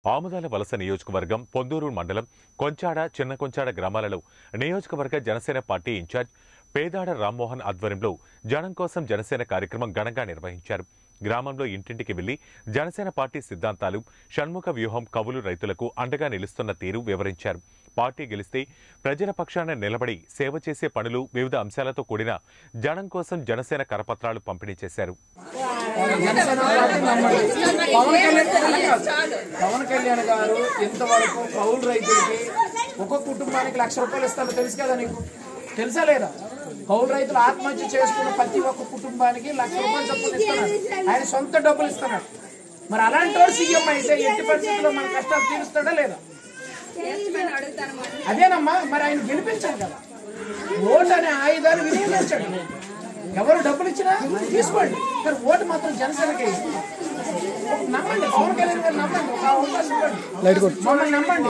ఆముదాల వలస నియోజకవర్గం పొందూరు మండలం కొంచాడ చిన్న కొంచాడ గ్రామాలలో నియోజకవర్గ జనసేన పార్టీ ఇన్ఛార్జ్ పేదాడ రామ్మోహన్ ఆధ్వర్యంలో జనం కోసం జనసేన కార్యక్రమం ఘనంగా నిర్వహించారు గ్రామంలో ఇంటింటికి వెళ్లి జనసేన పార్టీ సిద్ధాంతాలు షణ్ముఖ వ్యూహం కవులు రైతులకు అండగా నిలుస్తున్న తీరు వివరించారు పార్టీ గెలిస్తే ప్రజల పక్షాన నిలబడి సేవ చేసే పనులు వివిధ అంశాలతో కూడిన జనం కోసం జనసేన కరపత్రాలు పంపిణీ చేశారు జనసేన పార్టీ నమ్మండి పవన్ కళ్యాణ్ పవన్ కళ్యాణ్ గారు ఇంతవరకు కౌలు రైతులకి ఒక్కొక్క కుటుంబానికి లక్ష రూపాయలు ఇస్తారో తెలుసు కదా నీకు తెలుసా లేదా కౌలు రైతులు ఆత్మహత్య చేసుకున్న ప్రతి ఒక్క కుటుంబానికి లక్ష రూపాయలు చొప్పున ఇస్తున్నాడు ఆయన సొంత డబ్బులు ఇస్తున్నాడు మరి అలాంటి వాడు సీఎం అయితే ఎట్టి పరిస్థితుల్లో మన కష్టాలు తీరుస్తాడా లేదా అదేనమ్మా మరి ఆయన గెలిపించాలి కదా ఓటు అనే ఆయుధాన్ని వినియోగించండి ఎవరు డబ్బులు ఇచ్చినా తీసుకోండి కానీ ఓటు మాత్రం జనసేనకే నమ్మండి పవన్ కళ్యాణ్ గారు నమ్మండి ఒక అవకాశం ఇవ్వండి మమ్మల్ని నమ్మండి